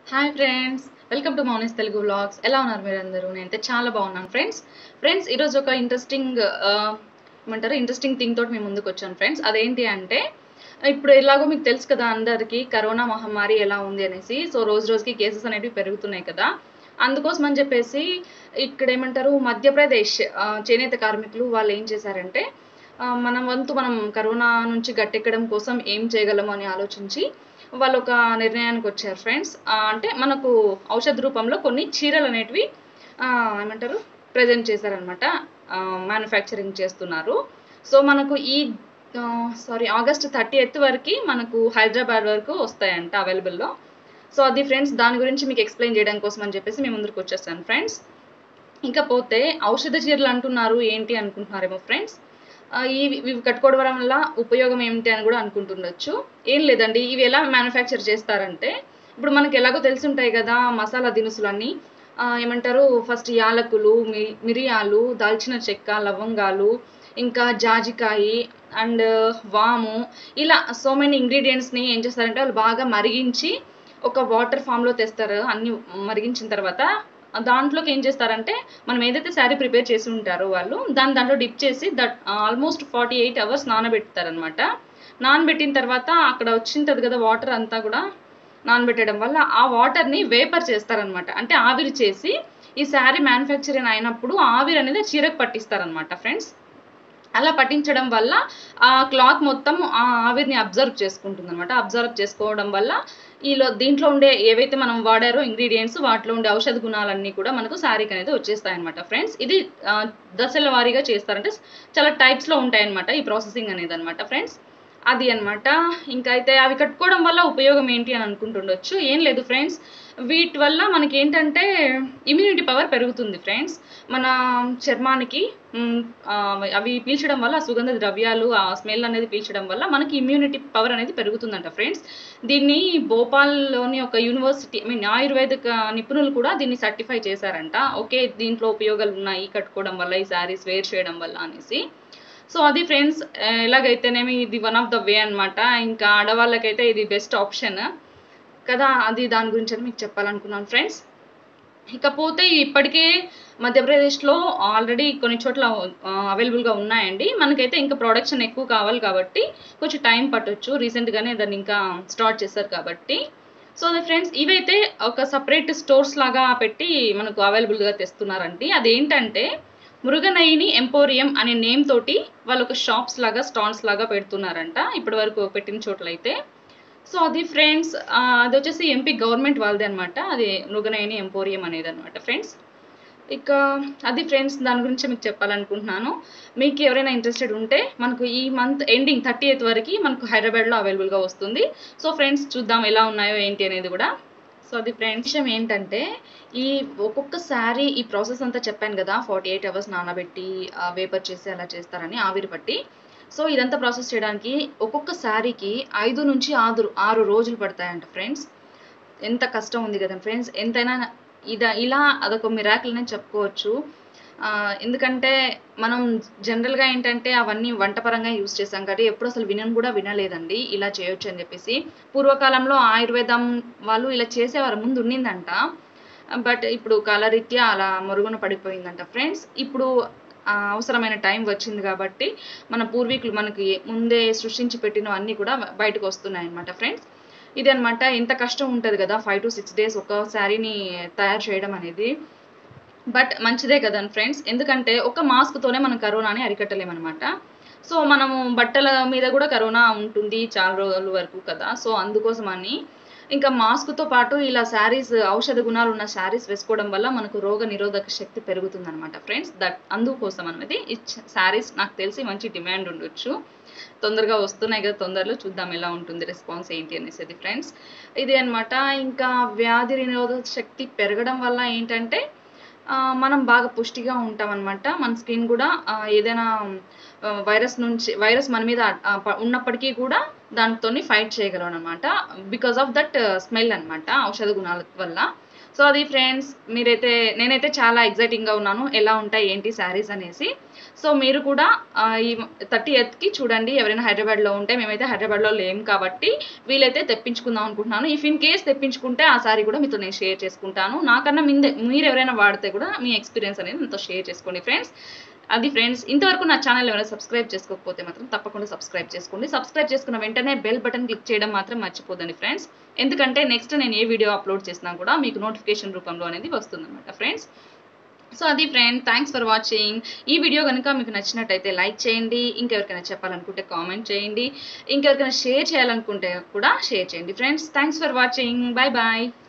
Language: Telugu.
hi friends welcome to Mouni's Telugu vlogs ఎలా ఉన్నారు మీరందరూ నేనైతే చాలా బాగున్నాను ఫ్రెండ్స్ ఫ్రెండ్స్ ఈరోజు ఒక ఇంట్రెస్టింగ్ ఏమంటారు ఇంట్రెస్టింగ్ థింగ్ తోటి మేము ముందుకు వచ్చాను ఫ్రెండ్స్ అదేంటి అంటే ఇప్పుడు ఎలాగో మీకు తెలుసు కదా అందరికీ కరోనా మహమ్మారి ఎలా ఉంది అనేసి సో రోజు రోజుకి కేసెస్ అనేవి పెరుగుతున్నాయి కదా అందుకోసం అని చెప్పేసి ఇక్కడ ఏమంటారు మధ్యప్రదేశ్ ఆ, చేనేత కార్మికులు వాళ్ళు ఏం చేశారంటే ఆ, మన వంతు మనం కరోనా నుంచి గట్టెక్కడం కోసం ఏం చేయగలము అని ఆలోచించి వాళ్ళు ఒక నిర్ణయానికి వచ్చారు ఫ్రెండ్స్ అంటే మనకు ఔషధ రూపంలో కొన్ని చీరలు అనేటివి ఆ, ఏమంటారు ప్రజెంట్ చేశారనమాట మ్యానుఫ్యాక్చరింగ్ చేస్తున్నారు సో మనకు ఈ సారీ ఆగస్ట్ థర్టీ ఎయిత్ వరకు మనకు హైదరాబాద్ వరకు వస్తాయంట అవైలబుల్లో సో అది ఫ్రెండ్స్ దాని గురించి మీకు ఎక్స్ప్లెయిన్ చేయడం కోసం అని చెప్పేసి మేము ముందుకు వచ్చేసాను ఫ్రెండ్స్ ఇకపోతే ఔషధ చీరలు అంటున్నారు ఏంటి అనుకుంటున్నారేమో ఫ్రెండ్స్ ఇవి ఇవి కట్టుకోవడం వల్ల ఉపయోగం ఏమిటి అని కూడా అనుకుంటుండొచ్చు ఏం లేదండి ఇవి ఎలా మ్యానుఫ్యాక్చర్ చేస్తారంటే ఇప్పుడు మనకి ఎలాగో తెలిసి ఉంటాయి కదా మసాలా దినుసులు అన్నీ ఆ, ఏమంటారు ఫస్ట్ యాలకులు మి మిరియాలు దాల్చిన చెక్క లవంగాలు ఇంకా జాజికాయి అండ్ వాము ఇలా సో మెనీ ఇంగ్రీడియంట్స్ని ఏం చేస్తారంటే వాళ్ళు బాగా మరిగించి ఒక వాటర్ ఫామ్లో తెస్తారు అన్ని మరిగించిన తర్వాత దాంట్లోకి ఏం చేస్తారంటే మనం ఏదైతే శారీ ప్రిపేర్ చేసి ఉంటారో వాళ్ళు దాన్ని దాంట్లో డిప్ చేసి that almost forty eight hours నానబెడతారనమాట నానబెట్టిన తర్వాత అక్కడ వచ్చింటది కదా వాటర్ అంతా కూడా నానబెట్టడం వల్ల ఆ వాటర్ని వేపర్ చేస్తారనమాట అంటే ఆవిరి చేసి ఈ శారీ మ్యానుఫ్యాక్చరింగ్ అయినప్పుడు ఆవిరి అనేది చీరకు పట్టిస్తారనమాట ఫ్రెండ్స్ అలా పట్టించడం వల్ల ఆ క్లాత్ మొత్తం ఆ ఆవిరిని అబ్జర్వ్ చేసుకుంటుంది అనమాట అబ్జర్వ్ చేసుకోవడం వల్ల ఈలో దీంట్లో ఉండే ఏవైతే మనం వాడారో ఇంగ్రీడియంట్స్ వాటిలో ఉండే ఔషధ గుణాలన్నీ కూడా మనకు శారీకి అనేది వచ్చేస్తాయి అనమాట ఫ్రెండ్స్ ఇది ఆ, దశల వారీగా చేస్తారంటే చాలా టైప్స్లో ఉంటాయి అనమాట ఈ ప్రాసెసింగ్ అనేది అనమాట ఫ్రెండ్స్ అది అన్నమాట ఇంకా అయితే అవి కట్టుకోవడం వల్ల ఉపయోగం ఏంటి అని అనుకుంటుండొచ్చు ఏం లేదు ఫ్రెండ్స్ వీటి వల్ల మనకి ఏంటంటే ఇమ్యూనిటీ పవర్ పెరుగుతుంది ఫ్రెండ్స్ మన చర్మానికి మ్, ఆ, అవి పీల్చడం వల్ల ఆ సుగంధ ద్రవ్యాలు ఆ స్మెల్ అనేది పీల్చడం వల్ల మనకి ఇమ్యూనిటీ పవర్ అనేది పెరుగుతుందంట ఫ్రెండ్స్ దీన్ని భోపాల్లోని ఒక యూనివర్సిటీ ఐ మీన్ ఆయుర్వేదిక నిపుణులు కూడా దీన్ని సర్టిఫై చేశారంట ఓకే దీంట్లో ఉపయోగాలు ఉన్నాయి కట్టుకోవడం వల్ల ఈ శారీస్ వేర్ చేయడం వల్ల అనేసి సో అది ఫ్రెండ్స్ ఎలాగైతేనేమి ఇది వన్ ఆఫ్ ద వే అన్నమాట ఇంకా ఆడవాళ్ళకైతే ఇది బెస్ట్ ఆప్షన్ కదా అది దాని గురించి అని మీకు చెప్పాలనుకున్నాను ఫ్రెండ్స్ ఇకపోతే ఇప్పటికే మధ్యప్రదేశ్లో ఆల్రెడీ కొన్ని చోట్ల అవైలబుల్గా ఉన్నాయండి మనకైతే ఇంకా ప్రొడక్షన్ ఎక్కువ కావాలి కాబట్టి కొంచెం టైం పట్టొచ్చు రీసెంట్గానే దాన్ని ఇంకా స్టార్ట్ చేశారు కాబట్టి సో అదే ఫ్రెండ్స్ ఇవైతే ఒక సపరేట్ స్టోర్స్ లాగా పెట్టి మనకు అవైలబుల్గా తెస్తున్నారండి అదేంటంటే మురుగనయిని ఎంపోరియం అనే నేమ్ తోటి వాళ్ళు ఒక షాప్స్ లాగా స్టాల్స్ లాగా పెడుతున్నారంట ఇప్పటి వరకు పెట్టిన చోట్ల అయితే సో అది ఫ్రెండ్స్ అది వచ్చేసి ఎంపీ గవర్నమెంట్ వాళ్ళది అనమాట అది మృగనయని ఎంపోరియం అనేది అనమాట ఫ్రెండ్స్ ఇక అది ఫ్రెండ్స్ దాని గురించి మీకు చెప్పాలనుకుంటున్నాను మీకు ఎవరైనా ఇంట్రెస్టెడ్ ఉంటే మనకు ఈ మంత్ ఎండింగ్ థర్టీ ఎయిత్ వరకు మనకు హైదరాబాద్లో అవైలబుల్గా వస్తుంది సో ఫ్రెండ్స్ చూద్దాం ఎలా ఉన్నాయో ఏంటి అనేది కూడా సో అది ఫ్రెండ్స్ విషయం ఏంటంటే ఈ ఒక్కొక్క శారీ ఈ ప్రాసెస్ అంతా చెప్పాను కదా ఫార్టీ ఎయిట్ అవర్స్ నానబెట్టి వేపర్ చేసి అలా చేస్తారని ఆవిరి పట్టి సో ఇదంతా ప్రాసెస్ చేయడానికి ఒక్కొక్క శారీకి ఐదు నుంచి ఆరు ఆరు రోజులు పడతాయంట ఫ్రెండ్స్ ఎంత కష్టం ఉంది కదా ఫ్రెండ్స్ ఎంతైనా ఇద ఇలా అదొక మిరాకిల్ అని చెప్పుకోవచ్చు ఆ, ఎందుకంటే మనం జనరల్గా ఏంటంటే అవన్నీ వంటపరంగా యూజ్ చేసాం కాబట్టి ఎప్పుడు అసలు వినను కూడా వినలేదండి ఇలా చేయొచ్చు అని చెప్పేసి పూర్వకాలంలో ఆయుర్వేదం వాళ్ళు ఇలా చేసేవారు ముందు ఉన్నిందంట బట్ ఇప్పుడు కాలరీత్యా అలా మరుగున పడిపోయిందంట ఫ్రెండ్స్ ఇప్పుడు ఆ, అవసరమైన టైం వచ్చింది కాబట్టి మన పూర్వీకులు మనకి ముందే సృష్టించి పెట్టినవన్నీ కూడా బయటకు వస్తున్నాయి అన్నమాట ఫ్రెండ్స్ ఇది అనమాట ఎంత కష్టం ఉంటుంది కదా ఫైవ్ టు సిక్స్ డేస్ ఒక శారీని తయారు చేయడం అనేది బట్ మంచిదే కదా ఫ్రెండ్స్ ఎందుకంటే ఒక మాస్క్తోనే మనం కరోనాని అరికట్టలేమన్నమాట సో మనము బట్టల మీద కూడా కరోనా ఉంటుంది చాలా రోజుల వరకు కదా సో అందుకోసమని ఇంకా మాస్క్తో పాటు ఇలా శారీస్ ఔషధ గుణాలు ఉన్న శారీస్ వేసుకోవడం వల్ల మనకు రోగ నిరోధక శక్తి పెరుగుతుంది అనమాట ఫ్రెండ్స్ దట్ అందుకోసం అనేది ఈ శారీస్ నాకు తెలిసి మంచి డిమాండ్ ఉండొచ్చు తొందరగా వస్తున్నాయి కదా తొందరలో చూద్దాం ఎలా ఉంటుంది రెస్పాన్స్ ఏంటి అనేసి ఫ్రెండ్స్ ఇది అన్నమాట ఇంకా వ్యాధి నిరోధక శక్తి పెరగడం వల్ల ఏంటంటే ఆ, మనం బాగా పుష్టిగా ఉంటాం అనమాట మన స్కిన్ కూడా ఆ, ఏదైనా వైరస్ నుంచి వైరస్ మన మీద ఆ, ప- ఉన్నప్పటికీ కూడా దాంతో ఫైట్ చేయగలం అనమాట బికాస్ ఆఫ్ దట్ స్మెల్ అన్నమాట ఔషధ గుణాల వల్ల సో అది ఫ్రెండ్స్ మీరైతే నేనైతే చాలా ఎగ్జైటింగ్గా ఉన్నాను ఎలా ఉంటాయి ఏంటి శారీస్ అనేసి సో మీరు కూడా ఆ, ఈ థర్టీ ఎయిత్కి చూడండి ఎవరైనా హైదరాబాద్లో ఉంటే మేమైతే హైదరాబాద్లో లేం కాబట్టి వీలైతే తెప్పించుకుందాం అనుకుంటున్నాను ఇఫ్ ఇన్ కేస్ తెప్పించుకుంటే ఆ శారీ కూడా మీతో నేను షేర్ చేసుకుంటాను నాకన్నా ముందే మీరు ఎవరైనా వాడితే కూడా మీ ఎక్స్పీరియన్స్ అనేది నాతో షేర్ చేసుకోండి ఫ్రెండ్స్ అది ఫ్రెండ్స్ ఇంతవరకు నా ఛానల్ ఎవరైనా సబ్స్క్రైబ్ చేసుకోకపోతే మాత్రం తప్పకుండా సబ్స్క్రైబ్ చేసుకోండి సబ్స్క్రైబ్ చేసుకున్న వెంటనే బెల్ బటన్ క్లిక్ చేయడం మాత్రం మర్చిపోదండి ఫ్రెండ్స్ ఎందుకంటే నెక్స్ట్ నేను ఏ వీడియో అప్లోడ్ చేసినా కూడా మీకు నోటిఫికేషన్ రూపంలో అనేది వస్తుందన్నమాట ఫ్రెండ్స్ సో అది ఫ్రెండ్ థ్యాంక్స్ ఫర్ వాచింగ్ ఈ వీడియో కనుక మీకు నచ్చినట్టయితే లైక్ చేయండి ఇంకెవరికైనా చెప్పాలనుకుంటే కామెంట్ చేయండి ఇంకెవరికైనా షేర్ చేయాలనుకుంటే కూడా షేర్ చేయండి friends thanks for watching bye bye